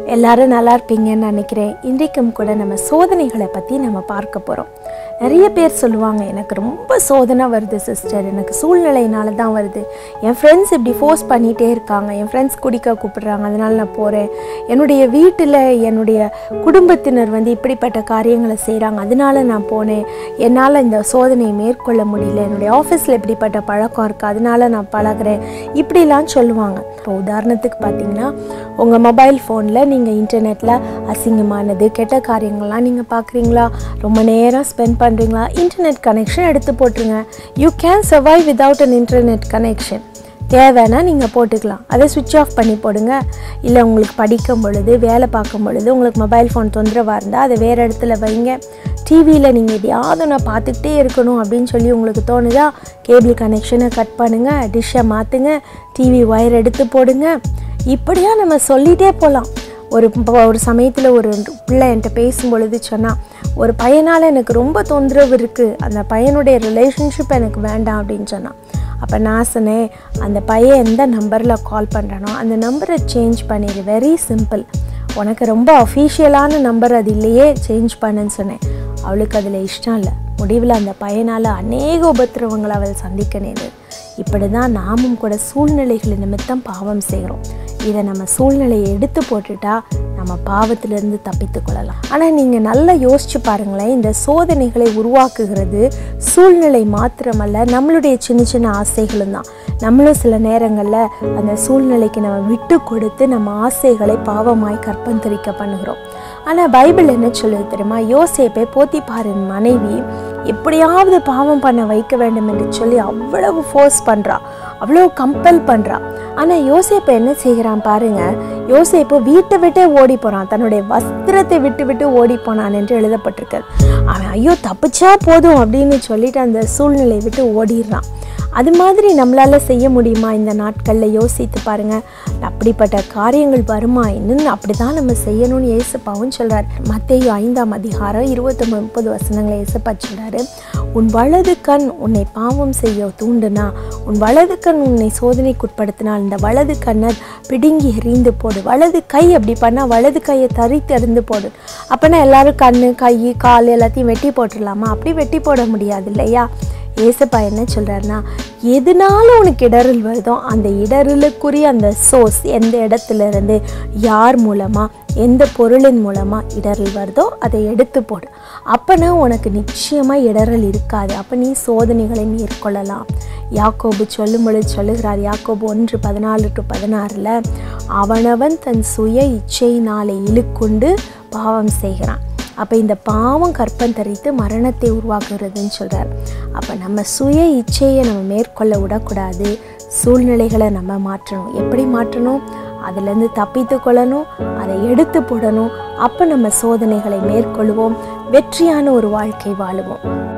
எல்லாரும் நல்லா இருப்பீங்கன்னு நினைக்கிறேன் இன்றைக்கும் கூட நம்ம சோதனைகளை பற்றி நம்ம பார்க்க போகிறோம் நிறைய பேர் சொல்லுவாங்க எனக்கு ரொம்ப சோதனை வருது சிஸ்டர் எனக்கு சூழ்நிலையினால தான் வருது என் ஃப்ரெண்ட்ஸ் இப்படி ஃபோர்ஸ் பண்ணிகிட்டே இருக்காங்க என் ஃப்ரெண்ட்ஸ் குடிக்க கூப்பிடுறாங்க அதனால நான் போகிறேன் என்னுடைய வீட்டில் என்னுடைய குடும்பத்தினர் வந்து இப்படிப்பட்ட காரியங்களை செய்கிறாங்க அதனால நான் போனேன் என்னால் இந்த சோதனையை மேற்கொள்ள முடியல என்னுடைய ஆஃபீஸில் இப்படிப்பட்ட பழக்கம் இருக்குது அதனால நான் பழகுறேன் இப்படிலாம் சொல்லுவாங்க இப்போ உதாரணத்துக்கு பார்த்தீங்கன்னா உங்கள் மொபைல் ஃபோனில் நீங்கள் இன்டர்நெட்டில் அசிங்கமானது கெட்ட காரியங்கள்லாம் நீங்கள் பார்க்குறீங்களா ரொம்ப நேரம் ஸ்பெண்ட் பண்ணுறீங்களா இன்டர்நெட் கனெக்ஷன் எடுத்து போட்டுருங்க you can survive without an internet connection தேவைன்னா நீங்கள் போட்டுக்கலாம் அதை சுவிட்ச் ஆஃப் பண்ணி போடுங்க இல்லை உங்களுக்கு படிக்கும் பொழுது வேலை பார்க்கும் பொழுது உங்களுக்கு மொபைல் ஃபோன் தொந்தரவாக இருந்தால் அதை வேறு இடத்துல வைங்க டிவியில் நீங்கள் எதையாவது நான் பார்த்துக்கிட்டே இருக்கணும் அப்படின்னு சொல்லி உங்களுக்கு தோணுதா கேபிள் கனெக்ஷனை கட் பண்ணுங்கள் டிஷ்ஷை மாற்றுங்க டிவி ஒயர் எடுத்து போடுங்க இப்படியா நம்ம சொல்லிகிட்டே போகலாம் ஒரு ப- ஒரு சமயத்தில் ஒரு பிள்ளை என்கிட்ட பேசும் பொழுது சொன்னான் ஒரு பையனால் எனக்கு ரொம்ப தொந்தரவு இருக்குது அந்த பையனுடைய ரிலேஷன்ஷிப் எனக்கு வேண்டாம் அப்படின்னு சொன்னான் அப்போ நான் சொன்னேன் அந்த பையன் எந்த நம்பரில் கால் பண்ணுறானோ அந்த நம்பரை சேஞ்ச் பண்ணிடு வெரி சிம்பிள் உனக்கு ரொம்ப அஃபீஷியலான நம்பர் அது இல்லையே சேஞ்ச் பண்ணுன்னு சொன்னேன் அவளுக்கு அதில் இஷ்டம் இல்லை முடிவில் அந்த பையனால் அநேக உபத்திரவங்களை அவள் சந்திக்க நேர்ந்தது இப்படி தான் நாமும் கூட சூழ்நிலைகள் நிமித்தம் பாவம் செய்கிறோம் இதை நம்ம சூழ்நிலையை எடுத்து போட்டுட்டா நம்ம பாவத்திலிருந்து தப்பித்து கொள்ளலாம் ஆனால் நீங்கள் நல்லா யோசிச்சு பாருங்களேன் இந்த சோதனைகளை உருவாக்குகிறது சூழ்நிலை மாத்திரமல்ல நம்மளுடைய சின்ன சின்ன ஆசைகளும் தான் நம்மளும் சில நேரங்களில் அந்த சூழ்நிலைக்கு நம்ம விட்டு கொடுத்து நம்ம ஆசைகளை பாவமாய் கற்பந்தரிக்க பண்ணுகிறோம் ஆனால் பைபிள் என்ன சொல்லுது தெரியுமா யோசேப்பை போத்திப்பாரின் மனைவி எப்படியாவது பாவம் பண்ண வைக்க வேண்டும் என்று சொல்லி அவ்வளவு ஃபோர்ஸ் பண்ணுறா அவ்வளோ கம்பல் பண்ணுறா ஆனால் யோசேப்பு என்ன செய்கிறான் பாருங்க யோசேப்பு வீட்டை விட்டே ஓடி போகிறான் தன்னுடைய வஸ்திரத்தை விட்டு விட்டு ஓடி போனான் என்று எழுதப்பட்டிருக்கு அவன் ஐயோ தப்பிச்சா போதும் அப்படின்னு சொல்லிட்டு அந்த சூழ்நிலையை விட்டு ஓடிடுறான் அது மாதிரி நம்மளால் செய்ய முடியுமா இந்த நாட்களில் யோசித்து பாருங்க அப்படிப்பட்ட காரியங்கள் வருமா இன்னும் அப்படி தான் நம்ம செய்யணும்னு ஏசப்பாவும் சொல்கிறார் மத்தேயு ஐந்தாம் அதிகாரம் இருபத்தொம்பது முப்பது வசனங்களை ஏசப்பா சொல்கிறாரு உன் வலது கண் உன்னை பாவம் செய்ய தூண்டுனா உன் வலது கண் உன்னை சோதனைக்குட்படுத்தினால் இந்த வலது கண்ணை பிடுங்கி எறிந்து போடு வலது கை அப்படி பண்ணால் வலது கையை தரித்து எறிந்து போடு அப்போனா எல்லாரும் கண் கை கால் எல்லாத்தையும் வெட்டி போட்டுடலாமா அப்படி வெட்டி போட முடியாது இல்லையா ஏசப்பா என்ன சொல்கிறாருன்னா எதனால உனக்கு இடரல் வருதோ அந்த இடரலுக்குரிய அந்த சோர்ஸ் எந்த இடத்துல இருந்து யார் மூலமாக எந்த பொருளின் மூலமாக இடரல் வருதோ அதை எடுத்து போடு அப்போனா உனக்கு நிச்சயமாக இடரல் இருக்காது அப்போ நீ சோதனைகளை மேற்கொள்ளலாம் யாக்கோபு சொல்லும் பொழுது சொல்லுகிறார் யாக்கோபு ஒன்று பதினாலு டு பதினாறில் அவனவன் தன் சுய இச்சையினாலே இழுக்குண்டு பாவம் செய்கிறான் அப்போ இந்த பாவம் கற்பம் தரித்து மரணத்தை உருவாக்குறதுன்னு சொல்கிறார் அப்போ நம்ம சுய இச்சையை நம்ம மேற்கொள்ள விடக்கூடாது சூழ்நிலைகளை நம்ம மாற்றணும் எப்படி மாற்றணும் அதுலேருந்து தப்பித்து கொள்ளணும் அதை எடுத்து போடணும் அப்போ நம்ம சோதனைகளை மேற்கொள்வோம் வெற்றியான ஒரு வாழ்க்கை வாழுவோம்